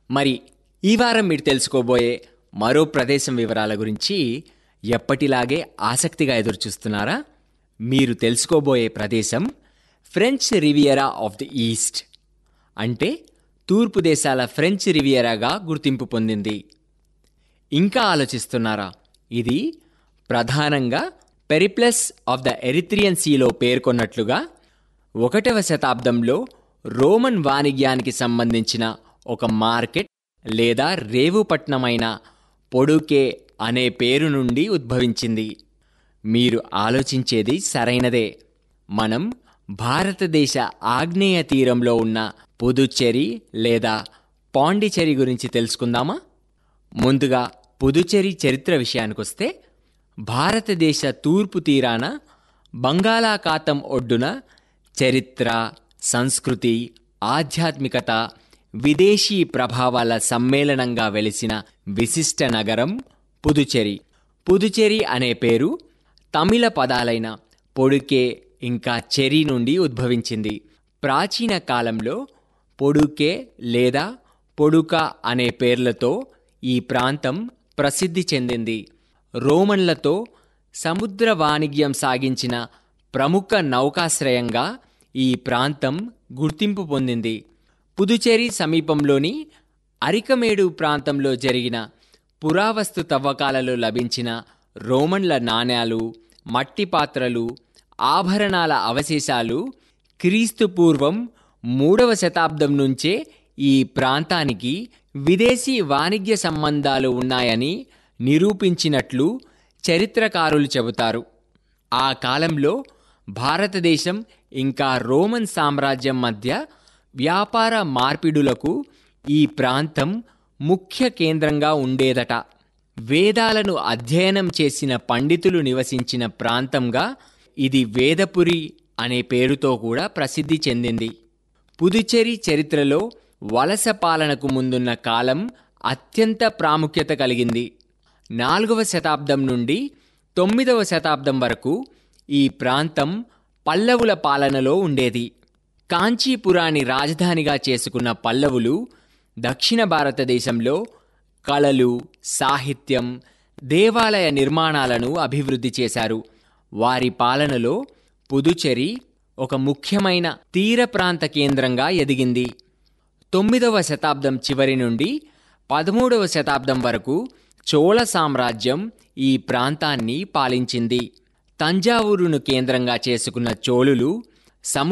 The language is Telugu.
మరి ఈ వారం మీరు తెలుసుకోబోయే మరో ప్రదేశం వివరాల గురించి ఎప్పటిలాగే ఆసక్తిగా ఎదురుచూస్తున్నారా మీరు తెలుసుకోబోయే ప్రదేశం French Riviera of the East అంటే తూర్పు దేశాల ఫ్రెంచ్ రివియరాగా గుర్తింపు పొందింది ఇంకా ఆలోచిస్తున్నారా ఇది ప్రధానంగా పెరిప్లస్ ఆఫ్ ద ఎరిత్రియన్ సీలో పేర్కొన్నట్లుగా ఒకటవ శతాబ్దంలో రోమన్ వాణిజ్యానికి సంబంధించిన ఒక మార్కెట్ లేదా రేవుపట్నమైన పొడుకే అనే పేరు నుండి ఉద్భవించింది మీరు ఆలోచించేది సరైనదే మనం భారతదేశ ఆగ్నేయ తీరంలో ఉన్న పుదుచ్చేరి లేదా పాండిచ్చేరి గురించి తెలుసుకుందామా ముందుగా పుదుచ్చేరి చరిత్ర విషయానికొస్తే భారతదేశ తూర్పు తీరాన బంగాళాఖాతం ఒడ్డున చరిత్ర సంస్కృతి ఆధ్యాత్మికత విదేశీ ప్రభావాల సమ్మేళనంగా వెలిసిన విశిష్ట నగరం పుదుచ్చేరి పుదుచ్చేరి అనే పేరు తమిళ పదాలైన పొడుకే ఇంకా చెరి నుండి ఉద్భవించింది ప్రాచీన కాలంలో పొడుకే లేదా పొడుక అనే పేర్లతో ఈ ప్రాంతం ప్రసిద్ధి చెందింది రోమన్లతో సముద్ర వాణిజ్యం సాగించిన ప్రముఖ నౌకాశ్రయంగా ఈ ప్రాంతం గుర్తింపు పొందింది పుదుచేరి సమీపంలోని అరికమేడు ప్రాంతంలో జరిగిన పురావస్తు తవ్వకాలలో లభించిన రోమన్ల నాణేలు మట్టి పాత్రలు ఆభరణాల అవశేషాలు క్రీస్తు పూర్వం మూడవ శతాబ్దం నుంచే ఈ ప్రాంతానికి విదేశీ వాణిజ్య సంబంధాలు ఉన్నాయని నిరూపించినట్లు చరిత్రకారులు చెబుతారు ఆ కాలంలో భారతదేశం ఇంకా రోమన్ సామ్రాజ్యం మధ్య వ్యాపార మార్పిడులకు ఈ ప్రాంతం ముఖ్య కేంద్రంగా ఉండేదట వేదాలను అధ్యయనం చేసిన పండితులు నివసించిన ప్రాంతంగా ఇది వేదపురి అనే పేరుతో కూడా ప్రసిద్ధి చెందింది పుదుచ్చేరి చరిత్రలో వలస పాలనకు ముందున్న కాలం అత్యంత ప్రాముఖ్యత కలిగింది నాలుగవ శతాబ్దం నుండి తొమ్మిదవ శతాబ్దం వరకు ఈ ప్రాంతం పల్లవుల పాలనలో ఉండేది కాంచీపురాన్ని రాజధానిగా చేసుకున్న పల్లవులు దక్షిణ భారతదేశంలో కళలు సాహిత్యం దేవాలయ నిర్మాణాలను అభివృద్ధి చేశారు వారి పాలనలో పుదుచెరి ఒక ముఖ్యమైన తీర ప్రాంత కేంద్రంగా ఎదిగింది తొమ్మిదవ శతాబ్దం చివరి నుండి పదమూడవ శతాబ్దం వరకు చోళ సామ్రాజ్యం ఈ ప్రాంతాన్ని పాలించింది తంజావూరును కేంద్రంగా చేసుకున్న చోళులు సము